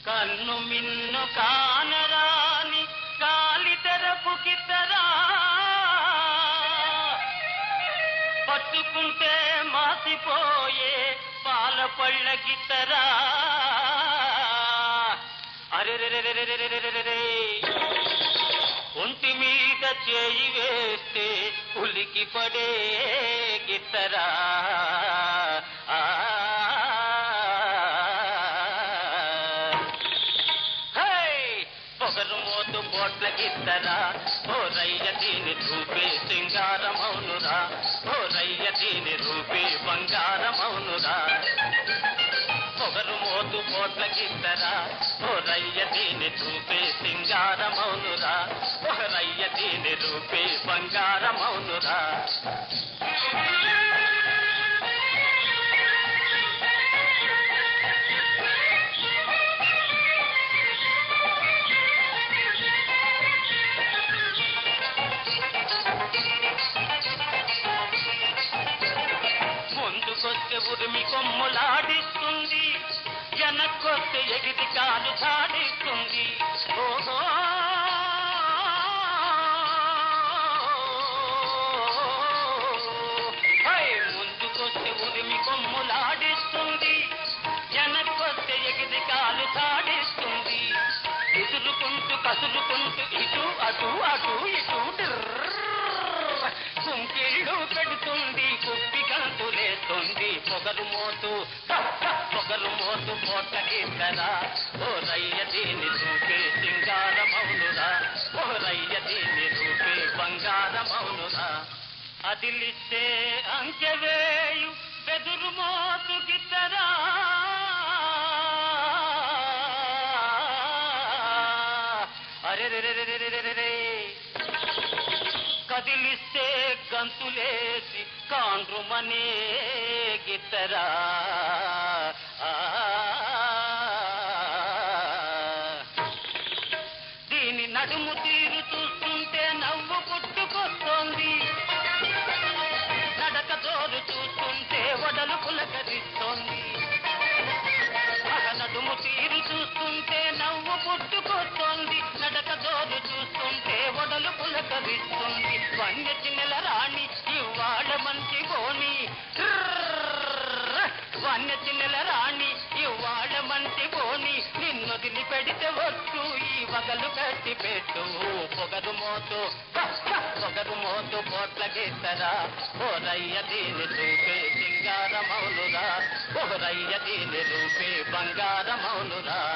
కన్ను మిన్ను కానరాని గాలి తెరపు కిత్తరా పట్టుకుంటే మాసిపోయే పాల పళ్ళ గిత్తరా అరెరెరెరెరెరెరెరెరెరె ఒంటి మీద చేయి వేస్తే ఉలికి పడే గిత్తరా ఆ. హై! పొగరు మోతు బోట్ల గిత్తరా ఓ రయ్య దీని రూపే సింగారమౌనురా ఓ రయ్య దీని రూపే బంగారమౌనురా పొగరు మోతు బోట్ల గిత్తరా ఓ రయ్య దీని రూపే సింగారమౌనురా ఓ రయ్య దీని రూపే బంగారమౌనురా ముందుకొస్తే ఉరిమి కొమ్ములాడిస్తుంది వెనక్కొస్తే ఎగిరి కాలు చాడిస్తుంది ఓహో హై! ముందుకొస్తే ఉరిమి కొమ్ములాడిస్తుంది వెనక్కొస్తే ఎగిరి కాలు చాడిస్తుంది ఎదురుకుంటూ కసురుకుంటూ ఇటు అటు అటు ఇటు డిర్ర్. కుంకిళ్ళు పెడుతుంది కుప్పి గంతులేస్తుంది పొగరు మోతు పొగరు మోతు పోట గిద్దరా ఓ రయ్య దీని రూపే సింగారమౌనురా ఓ రయ్య దీని రూపే బంగారమౌనురా అదిలిస్తే అంకెవేయు బెదురు మోతు గిద్దరా అరెరెరెరెరెరెరెరే కదిలిస్తే గంతులేసి కాండ్రుమనే గిత్తరా ఆ. దీని నడుము తీరు చూస్తుంటే నవ్వు పుట్టుకొస్తోంది నడక జోరు చూస్తుంటే వడలు పులకరిస్తోంది మగ నడుము తీరు చూస్తుంటే నవ్వు పుట్టుకొస్తోంది నడక జోరు చూస్తుంటే వడలు పులకరిస్తుంది వన్య చిన్నెల రాణి ఇవాళ మంచి బోని వన్య చిన్నెల రాణి ఇవాళ మంచి బోని నిన్నొదిలి పెడితే వద్దు ఈ వగలు కట్టి పెట్టు పొగరు మోతు పొగరు మోతు పోట్ల గీతరా ఓ రయ్య దీని రూపే సింగారమౌనురా ఓ రయ్య దీని రూపే బంగారమౌనురా